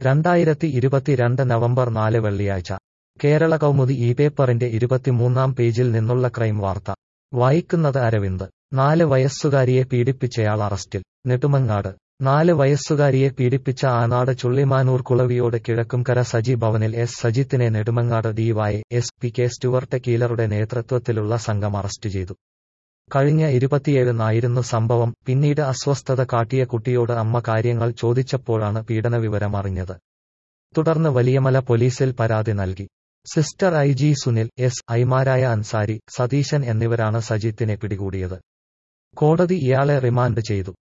രണ്ടായിരത്തി ഇരുപത്തിരണ്ട് നവംബർ നാല് വെള്ളിയാഴ്ച കേരള കൗമുദി ഈ പേപ്പറിന്റെ ഇരുപത്തിമൂന്നാം പേജിൽ നിന്നുള്ള ക്രൈം വാർത്ത വായിക്കുന്നത് അരവിന്ദ് നാല് വയസ്സുകാരിയെ പീഡിപ്പിച്ചയാൾ അറസ്റ്റിൽ നെടുമങ്ങാട് നാല് വയസ്സുകാരിയെ പീഡിപ്പിച്ച ആനാട് ചുള്ളിമാനൂർ കുളവിയോട് കിഴക്കുംകര സജി ഭവനിൽ എസ് സജിത്തിനെ Nedumangad DY S P K Stuart കീലറുടെ നേതൃത്വത്തിലുള്ള സംഘം അറസ്റ്റ് ചെയ്തു കഴിഞ്ഞ ഇരുപത്തിയേഴിനായിരുന്നു സംഭവം പിന്നീട് അസ്വസ്ഥത കാട്ടിയ കുട്ടിയോട് അമ്മ കാര്യങ്ങൾ ചോദിച്ചപ്പോഴാണ് പീഡനവിവരം അറിഞ്ഞത് തുടർന്ന് വലിയമല പോലീസിൽ പരാതി നൽകി sister I G Sunil S ഐമാരായ അൻസാരി സതീശൻ എന്നിവരാണ് സജിത്തിനെ പിടികൂടിയത് കോടതി ഇയാളെ റിമാൻഡ് ചെയ്തു